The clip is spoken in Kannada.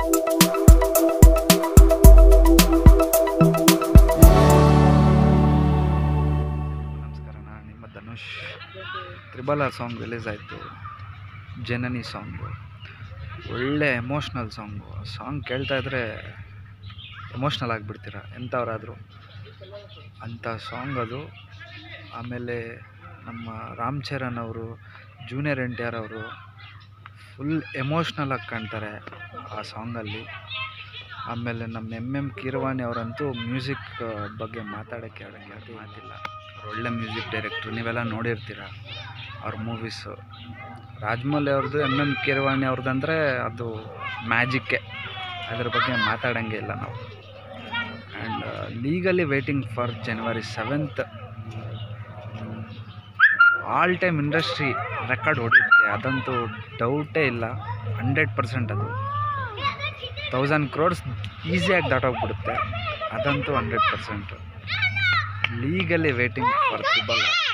ನಮಸ್ಕಾರ ನಾನು ನಿಮ್ಮ ಧನುಷ್ ತ್ರಿಬಲ ಸಾಂಗ್ ರಿಲೀಸ್ ಆಯಿತು ಜನನಿ ಸಾಂಗು ಒಳ್ಳೆ ಎಮೋಷ್ನಲ್ ಸಾಂಗು ಸಾಂಗ್ ಕೇಳ್ತಾ ಇದ್ರೆ ಎಮೋಷ್ನಲ್ ಆಗಿಬಿಡ್ತೀರ ಎಂಥವ್ರಾದರೂ ಅಂಥ ಸಾಂಗ್ ಅದು ಆಮೇಲೆ ನಮ್ಮ ರಾಮ್ ಚರಣ್ ಅವರು ಜೂನಿಯರ್ ಎನ್ ಟಿ ಆರ್ ಅವರು ಫುಲ್ ಎಮೋಷ್ನಲ್ ಆಗಿ ಕಾಣ್ತಾರೆ ಆ ಸಾಂಗಲ್ಲಿ ಆಮೇಲೆ ನಮ್ಮ ಎಮ್ ಎಮ್ ಕೀರವಾಣಿ ಅವರಂತೂ ಮ್ಯೂಸಿಕ್ ಬಗ್ಗೆ ಮಾತಾಡೋಕ್ಕೆ ಆಡೋಕ್ಕೆ ಅದು ಮಾತಿಲ್ಲ ಅವ್ರು ಒಳ್ಳೆ ಮ್ಯೂಸಿಕ್ ಡೈರೆಕ್ಟ್ರು ನೀವೆಲ್ಲ ನೋಡಿರ್ತೀರ ಅವ್ರ ಮೂವೀಸು ರಾಜಮೌಳಿ ಅವ್ರದ್ದು ಎಮ್ ಎಮ್ ಕೀರವಾಣಿ ಅವ್ರದ್ದಂದರೆ ಅದು ಮ್ಯಾಜಿಕ್ಕೆ ಅದ್ರ ಬಗ್ಗೆ ಮಾತಾಡೋಂಗೆ ಇಲ್ಲ ನಾವು and legally waiting for January seventh all time industry record ಹೊಡೆಯುತ್ತೆ ಅದಂತೂ ಡೌಟೇ ಇಲ್ಲ ಹಂಡ್ರೆಡ್ ಪರ್ಸೆಂಟ್ ಅದು ತೌಸಂಡ್ ಕ್ರೋಡ್ಸ್ ಈಸಿಯಾಗಿ ದಾಟೋಗ್ಬಿಡುತ್ತೆ ಅದಂತೂ hundred percent legally waiting for triple R